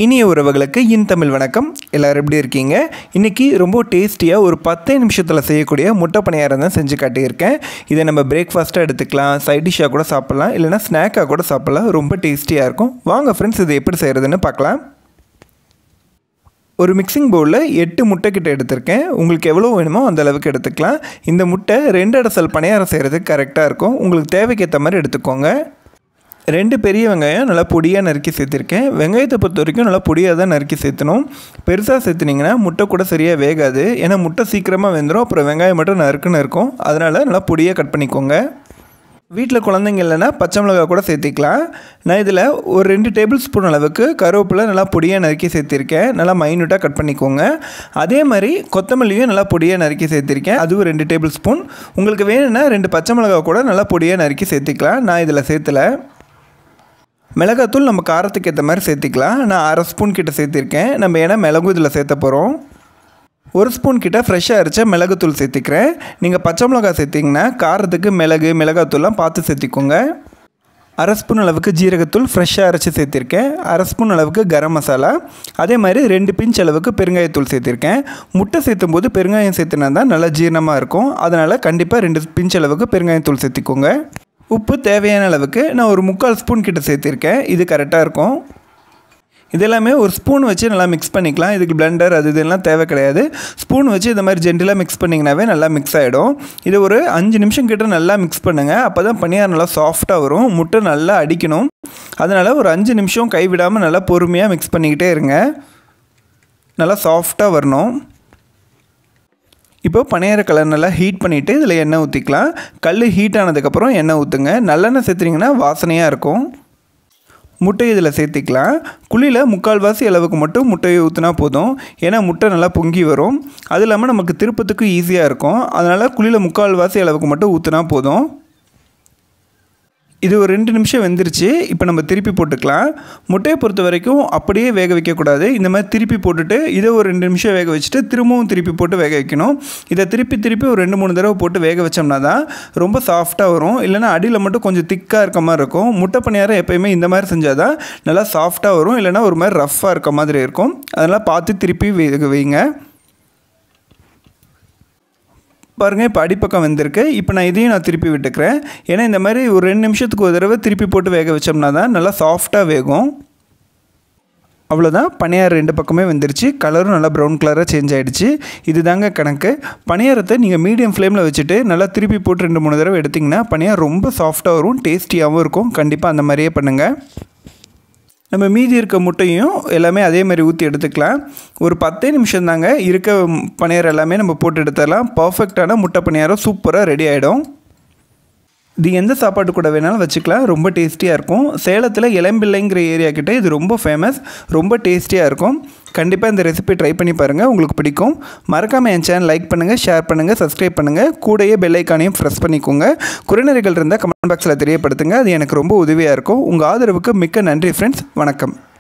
இனிய உறவுகளுக்கு இன் தமிழ் வணக்கம் எல்லோரும் எப்படி இருக்கீங்க இன்றைக்கி ரொம்ப டேஸ்டியாக ஒரு பத்தே நிமிஷத்தில் செய்யக்கூடிய முட்டை பணியாரம் தான் செஞ்சு காட்டியிருக்கேன் இதை நம்ம பிரேக்ஃபாஸ்ட்டாக எடுத்துக்கலாம் சைட் டிஷ்ஷாக கூட சாப்பிட்லாம் இல்லைனா ஸ்நாக்காக கூட சாப்பிட்லாம் ரொம்ப டேஸ்டியாக இருக்கும் வாங்க ஃப்ரெண்ட்ஸ் இது எப்படி செய்கிறதுன்னு பார்க்கலாம் ஒரு மிக்சிங் பவுலில் எட்டு முட்டை கிட்ட எடுத்திருக்கேன் உங்களுக்கு எவ்வளோ வேணுமோ அந்த அளவுக்கு எடுத்துக்கலாம் இந்த முட்டை ரெண்டு அடசல் பணியாரம் செய்கிறதுக்கு கரெக்டாக இருக்கும் உங்களுக்கு தேவைக்கேற்ற மாதிரி எடுத்துக்கோங்க ரெண்டு பெரிய வெங்காயம் நல்லா பொடியாக நறுக்கி சேர்த்துருக்கேன் வெங்காயத்தை பொறுத்த வரைக்கும் நல்லா பொடியாக தான் நறுக்கி சேர்த்தணும் பெருசாக சேர்த்துனிங்கன்னா முட்டை கூட சரியாக வேகாது ஏன்னா முட்டை சீக்கிரமாக வெந்துடும் அப்புறம் வெங்காயம் மட்டும் நறுக்குன்னு இருக்கும் அதனால் நல்லா பொடியாக கட் பண்ணிக்கோங்க வீட்டில் குழந்தைங்க இல்லைன்னா பச்சை மிளகா கூட சேர்த்திக்கலாம் நான் இதில் ஒரு ரெண்டு டேபிள் ஸ்பூன் அளவுக்கு கருவேப்பிலை நல்லா பொடியாக நறுக்கி சேர்த்திருக்கேன் நல்லா மைன்யூட்டாக கட் பண்ணிக்கோங்க அதே மாதிரி கொத்தமல்லியும் நல்லா பொடியாக நறுக்கி சேர்த்திருக்கேன் அதுவும் ரெண்டு டேபிள் ஸ்பூன் உங்களுக்கு வேணும்னா ரெண்டு பச்சை மிளகா கூட நல்லா பொடியாக நறுக்கி சேர்த்திக்கலாம் நான் இதில் சேர்த்தலை மிளகாத்தூள் நம்ம காரத்துக்கு ஏற்ற மாதிரி சேர்த்திக்கலாம் நான் அரை ஸ்பூன் கிட்ட சேர்த்திருக்கேன் நம்ம ஏன்னா மிளகும் இதில் சேர்த்த போகிறோம் ஒரு ஸ்பூன் கிட்ட ஃப்ரெஷ்ஷாக அரைச்ச மிளகுத்தூள் சேர்த்திக்கிறேன் நீங்கள் பச்சை மிளகா சேர்த்திங்கன்னா காரத்துக்கு மிளகு மிளகாத்தூள்லாம் பார்த்து சேர்த்திக்கோங்க அரை ஸ்பூன் அளவுக்கு ஜீரகத்தூள் ஃப்ரெஷ்ஷாக அரைச்சி சேர்த்திருக்கேன் அரை ஸ்பூன் அளவுக்கு கரம் மசாலா அதே மாதிரி ரெண்டு பிஞ்ச் அளவுக்கு பெருங்காயத்தூள் சேர்த்திருக்கேன் முட்டை சேர்த்தும் போது பெருங்காயம் சேர்த்துனா தான் நல்லா ஜீரணமாக இருக்கும் அதனால் கண்டிப்பாக ரெண்டு பிஞ்ச் அளவுக்கு பெருங்காயத்தூள் சேர்த்திக்கோங்க உப்பு தேவையான அளவுக்கு நான் ஒரு முக்கால் ஸ்பூன் கிட்ட சேர்த்திருக்கேன் இது கரெக்டாக இருக்கும் இதெல்லாமே ஒரு ஸ்பூன் வச்சு நல்லா மிக்ஸ் பண்ணிக்கலாம் இதுக்கு பிளெண்டர் அது இதெல்லாம் தேவை கிடையாது ஸ்பூன் வச்சு இந்த மாதிரி ஜென்டிலாக மிக்ஸ் பண்ணிங்கனாவே நல்லா மிக்ஸ் ஆகிடும் இது ஒரு அஞ்சு நிமிஷம் கிட்ட நல்லா மிக்ஸ் பண்ணுங்கள் அப்போ தான் பனியார் நல்லா சாஃப்டாக வரும் முட்டை நல்லா அடிக்கணும் அதனால் ஒரு அஞ்சு நிமிஷம் கைவிடாமல் நல்லா பொறுமையாக மிக்ஸ் பண்ணிக்கிட்டே இருங்க நல்லா சாஃப்டாக வரணும் இப்போ பனையார கலர் நல்லா ஹீட் பண்ணிவிட்டு இதில் எண்ணெய் ஊற்றிக்கலாம் கல் ஹீட் ஆனதுக்கப்புறம் எண்ணெய் ஊற்றுங்க நல்லெண்ணெய் சேர்த்துட்டிங்கன்னா வாசனையாக இருக்கும் முட்டை இதில் சேர்த்திக்கலாம் குழியில் முக்கால்வாசி அளவுக்கு மட்டும் முட்டையை ஊற்றினா போதும் ஏன்னா முட்டை நல்லா பொங்கி வரும் அது இல்லாமல் நமக்கு திருப்பத்துக்கு ஈஸியாக இருக்கும் அதனால் குழியில் முக்கால்வாசி அளவுக்கு மட்டும் ஊற்றினா போதும் இது ஒரு ரெண்டு நிமிஷம் வெந்துருச்சு இப்போ நம்ம திருப்பி போட்டுக்கலாம் முட்டையை பொறுத்த வரைக்கும் அப்படியே வேக வைக்கக்கூடாது இந்த மாதிரி திருப்பி போட்டுட்டு இதை ஒரு ரெண்டு நிமிஷம் வேக வச்சுட்டு திரும்பவும் திருப்பி போட்டு வேக வைக்கணும் இதை திருப்பி திருப்பி ஒரு ரெண்டு மூணு தடவை போட்டு வேக வச்சோம்னா தான் ரொம்ப சாஃப்டாக வரும் இல்லைனா அடியில் மட்டும் கொஞ்சம் திக்காக இருக்க மாதிரி இருக்கும் முட்டை பணியாரம் எப்போயுமே இந்த மாதிரி செஞ்சால் தான் நல்லா சாஃப்டாக வரும் இல்லைனா ஒரு மாதிரி ரஃப்பாக இருக்க மாதிரி இருக்கும் அதனால் பார்த்து திருப்பி வேக வைங்க பாருங்கள் இப்போ அடிப்பக்கம் வந்திருக்கு இப்போ நான் இதையும் நான் திருப்பி விட்டுக்கிறேன் ஏன்னா இந்த மாதிரி ஒரு ரெண்டு நிமிஷத்துக்கு ஒரு தடவை திருப்பி போட்டு வேக வச்சோம்னா தான் நல்லா சாஃப்டாக வேகும் அவ்வளோதான் பனியாரம் ரெண்டு பக்கமே வந்துருச்சு கலரும் நல்லா ப்ரௌன் கலராக சேஞ்ச் ஆகிடுச்சு இது தாங்க கணக்கு பனியாரத்தை நீங்கள் மீடியம் ஃப்ளேமில் வச்சுட்டு நல்லா திருப்பி போட்டு ரெண்டு மூணு தடவை எடுத்திங்கன்னா பனியார் ரொம்ப சாஃப்டாக வரும் டேஸ்டியாகவும் இருக்கும் கண்டிப்பாக அந்த மாதிரியே பண்ணுங்கள் நம்ம மீதி இருக்க முட்டையும் எல்லாமே அதே மாதிரி ஊற்றி எடுத்துக்கலாம் ஒரு பத்தே நிமிஷம் தாங்க இருக்க பணியாரம் எல்லாமே நம்ம போட்டு எடுத்துடலாம் பர்ஃபெக்டான முட்டை பணியாரம் சூப்பராக ரெடி ஆகிடும் இது எந்த சாப்பாட்டு கூட வேணாலும் வச்சுக்கலாம் ரொம்ப டேஸ்டியாக இருக்கும் சேலத்தில் இளம்பிள்ளைங்கிற ஏரியா கிட்டே இது ரொம்ப ஃபேமஸ் ரொம்ப டேஸ்டியாக இருக்கும் கண்டிப்பாக இந்த ரெசிபி ட்ரை பண்ணி பாருங்கள் உங்களுக்கு பிடிக்கும் மறக்காமல் என் சேனல் லைக் பண்ணுங்கள் ஷேர் பண்ணுங்கள் சப்ஸ்கிரைப் பண்ணுங்கள் கூடயே பெல் ஐக்கானையும் ப்ரெஸ் பண்ணிக்கோங்க குறைநறைகள் இருந்தால் கமெண்ட் பாக்ஸில் தெரியப்படுத்துங்க அது எனக்கு ரொம்ப உதவியாக இருக்கும் உங்கள் ஆதரவுக்கு மிக்க நன்றி ஃப்ரெண்ட்ஸ் வணக்கம்